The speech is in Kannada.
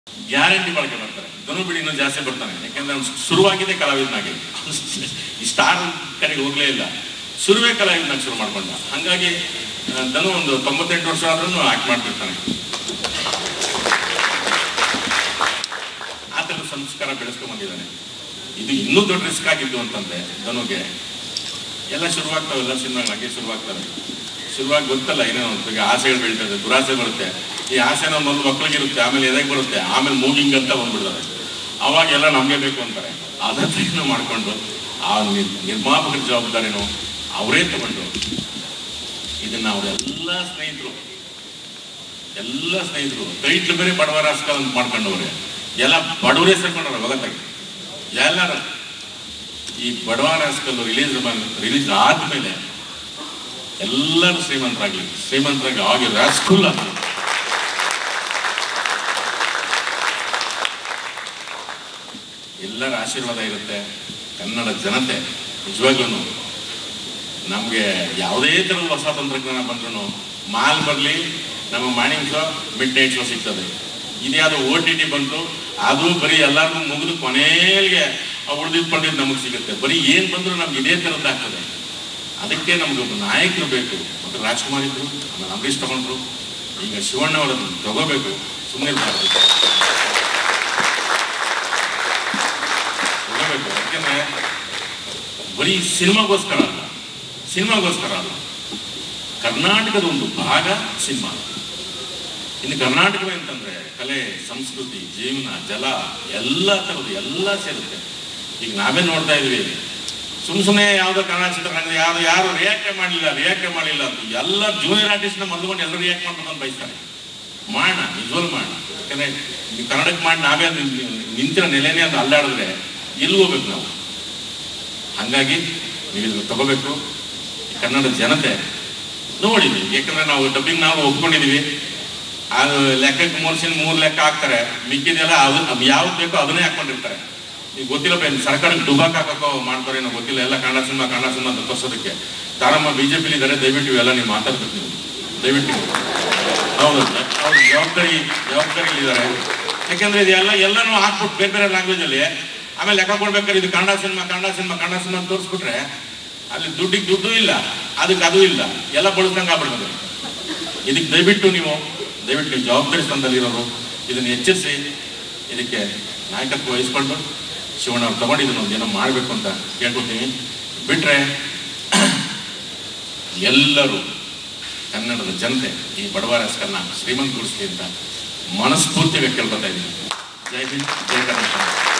ಗ್ಯಾರಂಟಿ ಬಳಕೆ ಬರ್ತಾರೆ ಧನು ಬಿಡಿ ಇನ್ನೂ ಜಾಸ್ತಿ ಬರ್ತಾನೆ ಯಾಕೆಂದ್ರೆ ಅವ್ನು ಶುರುವಾಗಿದೆ ಕಲಾವಿದನಾಗಿ ಈ ಸ್ಟಾರ್ ಕಡೆಗೆ ಹೋಗ್ಲೇ ಇಲ್ಲ ಶುರುವೇ ಕಲಾವಿದನಾಗಿ ಶುರು ಮಾಡ್ಕೊಂಡ ಹಂಗಾಗಿ ಆ, ಧನು ಒಂದು ತೊಂಬತ್ತೆಂಟು ವರ್ಷ ಆದ್ರೂ ಆಕ್ಟ್ ಮಾಡ್ತಿರ್ತಾನೆ ಆ ಥರದ ಸಂಸ್ಕಾರ ಬೆಳೆಸ್ಕೊಂಡ್ ಬಂದಿದ್ದಾನೆ ಇದು ಇನ್ನೂ ದೊಡ್ಡ ರಿಸ್ಕ್ ಆಗಿದ್ದು ಅಂತಂದ್ರೆ ಧನುಗೆ ಎಲ್ಲ ಶುರುವಾಗ್ತಾವೆ ಎಲ್ಲ ಸಿನಿಮಾಗಳು ಹಾಗೆ ಶುರುವಾಗ್ತವೆ ಶುರುವಾಗಿ ಗೊತ್ತಲ್ಲ ಏನೇನೋ ಅಂತ ಈಗ ಆಸೆಗಳು ಬೀಳ್ತದೆ ದುರಾಸೆ ಬರುತ್ತೆ ಈ ಆಸೆನ ಮೊದಲು ಮಕ್ಕಳಿಗಿರುತ್ತೆ ಆಮೇಲೆ ಎದೆಗೆ ಬರುತ್ತೆ ಆಮೇಲೆ ಮೂಗಿಂಗ್ ಅಂತ ಬಂದ್ಬಿಡ್ತಾರೆ ಅವಾಗ ಎಲ್ಲ ನಮಗೆ ಬೇಕು ಅಂತಾರೆ ಅದನ್ನ ಮಾಡಿಕೊಂಡು ಆ ನಿರ್- ನಿರ್ಮಾಪಕರ ಜವಾಬ್ದಾರಿನೂ ಅವರೇ ತಗೊಂಡು ಇದನ್ನ ಅವರೆಲ್ಲ ಸ್ನೇಹಿತರು ಎಲ್ಲ ಸ್ನೇಹಿತರು ಟೈಟ್ಲ್ ಬೇರೆ ಬಡವರ ರಾಸ್ಕಲ್ ಅಂತ ಮಾಡ್ಕೊಂಡವ್ರೆ ಎಲ್ಲ ಬಡವರೇ ಸೇರ್ಕೊಂಡವ್ರೆ ಒಗತ್ತಾಗಿ ಎಲ್ಲರೂ ಈ ಬಡವರ ರಾಸ್ಕಲ್ ರಿಲೀಸ್ ರಿಲೀಸ್ ಆದ್ಮೇಲೆ ಎಲ್ಲರೂ ಶ್ರೀಮಂತರಾಗ್ಲಿ ಶ್ರೀಮಂತರಾಗಿ ಆಗಿ ರಾಸ್ಕುಲ್ ಆಗ್ಲಿ ಎಲ್ಲರ ಆಶೀರ್ವಾದ ಇರುತ್ತೆ ಕನ್ನಡ ಜನತೆ ನಿಜವಾಗ್ಲೂ ನಮಗೆ ಯಾವುದೇ ಥರದ ಹೊಸ ತಂತ್ರಜ್ಞಾನ ಬಂದ್ರೂ ಮಾಲ್ ಬರಲಿ ನಮ್ಮ morning show midnight show ಸಿಗ್ತದೆ ಇದ್ಯಾವುದು ಓ ಟಿ ಟಿ ಬಂತು ಅದು ಬರೀ ಎಲ್ಲರಿಗೂ ಮುಗಿದು ಕೊನೆಗೆ ಉಳಿದಿದ್ದು ಪಡೆದಿದ್ದು ನಮಗೆ ಸಿಗುತ್ತೆ ಬರೀ ಏನು ಬಂದರೂ ನಮ್ಗೆ ಇದೇ ಥರದ್ದಾಗ್ತದೆ ಅದಕ್ಕೆ ನಮ್ಗೆ ಒಬ್ಬ ನಾಯಕರು ಬೇಕು ಮತ್ತು ರಾಜ್ಕುಮಾರ್ ಇದ್ರು ಆಮೇಲೆ ಅಂಬರೀಷ್ ತಗೊಂಡ್ರು ಈಗ ಶಿವಣ್ಣ ಅವರನ್ನು ತಗೋಬೇಕು ಸುಮ್ಮನೆ ತಗೋಬೇಕು ಯಾಕೆಂದ್ರೆ ಬರೀ ಸಿನಿಮಾಗೋಸ್ಕರ ಅಲ್ಲ ಸಿನಿಮಾಗೋಸ್ಕರ ಅಲ್ಲ ಕರ್ನಾಟಕದ ಒಂದು ಭಾಗ ಸಿನಿಮಾ ಇನ್ನು ಕರ್ನಾಟಕವೇ ಅಂತಂದ್ರೆ ಕಲೆ ಸಂಸ್ಕೃತಿ ಜೀವನ ಜಲ ಎಲ್ಲ ಥರದ್ದು ಎಲ್ಲ ಸೇರುತ್ತೆ ಈಗ ನಾವೇ ನೋಡ್ತಾ ಇದೀವಿ ಸುಮ್ ಸುಮ್ಮನೆ ಯಾವುದೋ ಕನ್ನಡ ಚಿತ್ರರಂಗ ಯಾರು ಯಾರು ರಿಯಾಕ್ಟೇ ಮಾಡಲಿಲ್ಲ ರಿಯಾಕ್ಟೇ ಮಾಡಲಿಲ್ಲ ಅಂತ ಎಲ್ಲ ಜೂನಿಯರ್ ಆರ್ಟಿಸ್ಟ್ನ ಮೊದಲುಕೊಂಡು ಎಲ್ಲರೂ ರಿಯಾಕ್ಟ್ ಮಾಡ್ಬೇಕು ಅಂತ ಬಯಸ್ತಾರೆ ಮಾಡೋಣ ನಿಜವಲ್ ಮಾಡೋಣ ಯಾಕಂದ್ರೆ ಈ ಕನ್ನಡಕ್ಕೆ ಮಾಡಿ ನಾವೇ ಅದು ನಿಂತಿರೋ ನೆಲೆನೇ ಅದು ಅಲ್ಲಾಡಿದ್ರೆ ಎಲ್ಲಿ ಹೋಗ್ಬೇಕು ನಾವು ಹಂಗಾಗಿ ನೀವು ಇದನ್ನ ತಗೋಬೇಕು ಈ ಕನ್ನಡ ಜನತೆ ನೋಡಿ ನೀವು ಯಾಕಂದ್ರೆ ನಾವು ಡಬ್ಬಿಂಗ್ ನಾವು ಒಪ್ಕೊಂಡಿದೀವಿ ಅದು ಲೆಕ್ಕಕ್ಕೆ ಮೂರು ಸಿನ್ ಮೂರು ಲೆಕ್ಕ ಹಾಕ್ತಾರೆ ಮಿಕ್ಕಿದೆಲ್ಲ ಅದು ಯಾವ್ದು ಬೇಕೋ ಅದನ್ನೇ ಹಾಕೊಂಡಿರ್ತಾರೆ ಈಗ ಗೊತ್ತಿಲ್ಲ ಬೇರೆ ಸರ್ಕಾರಕ್ಕೆ ಡುಬಾಕ್ ಹಾಕೋ ಮಾಡ್ತಾರೆ ಏನೋ ಗೊತ್ತಿಲ್ಲ ಎಲ್ಲ ಕನ್ನಡ ಸಿನಿಮಾ ಕನ್ನಡ ಸಿನಿಮಾ ಅಂತ ತೋರ್ಸೋದಕ್ಕೆ ತಾರಮ್ಮ ಬಿಜೆಪಿಲಿ ಇದ್ದಾರೆ ದಯವಿಟ್ಟು ಇವೆಲ್ಲ ನೀವು ಮಾತಾಡ್ಬೇಕು ನೀವು ದಯವಿಟ್ಟು ಹೌದು ಅವ್ರ ಜವಾಬ್ದಾರಿ ಜವಾಬ್ದಾರಿ ಇದ್ದಾರೆ ಯಾಕಂದ್ರೆ ಇದೆಲ್ಲ ಎಲ್ಲನೂ ಹಾಕ್ಬಿಟ್ಟು ಬೇರೆ ಬೇರೆ ಲ್ಯಾಂಗ್ವೇಜ್ ಅಲ್ಲಿ ಆಮೇಲೆ ಲೆಕ್ಕ ಕೊಡ್ಬೇಕಾದ್ರೆ ಇದು Kannada cinema Kannada cinema Kannada cinema ಅಂತ ತೋರಿಸ್ಬಿಟ್ರೆ ಅಲ್ಲಿ ದುಡ್ಡಿಗೆ ದುಡ್ಡು ಇಲ್ಲ ಅದಕ್ಕೆ ಅದು ಇಲ್ಲ ಎಲ್ಲ ಬಳಸ್ದಂಗೆ ಆಗ್ಬಿಡ್ತದೆ ಇದಕ್ಕೆ ದಯವಿಟ್ಟು ನೀವು ದಯವಿಟ್ಟು ನೀವು ಜವಾಬ್ದಾರಿ ಸ್ಥಾನದಲ್ಲಿರೋರು ಇದನ್ನು ಎಚ್ಚರಿಸಿ ಇದಕ್ಕೆ ನಾಯಕತ್ವ ವಹಿಸ್ಕೊಂಡು ಶಿವಣ್ಣ ಅವ್ರು ತಗೊಂಡು ಇದನ್ನ ಒಂದೇನೋ ಮಾಡಬೇಕು ಅಂತ ಕೇಳ್ಕೊತೀನಿ ಬಿಟ್ರೆ ಎಲ್ಲರೂ ಕನ್ನಡದ ಜನತೆ ಈ ಬಡವ ರಾಜಕಾರಣ ಶ್ರೀಮಂತಗೊಳಿಸ್ಲಿ ಅಂತ ಮನಸ್ಫೂರ್ತಿಯಾಗಿ ಕೇಳ್ಕೊತಾ ಇದ್ದೀನಿ ಜೈ ಹಿಂದ್ ಜೈ ಕರ್ನಾಟಕ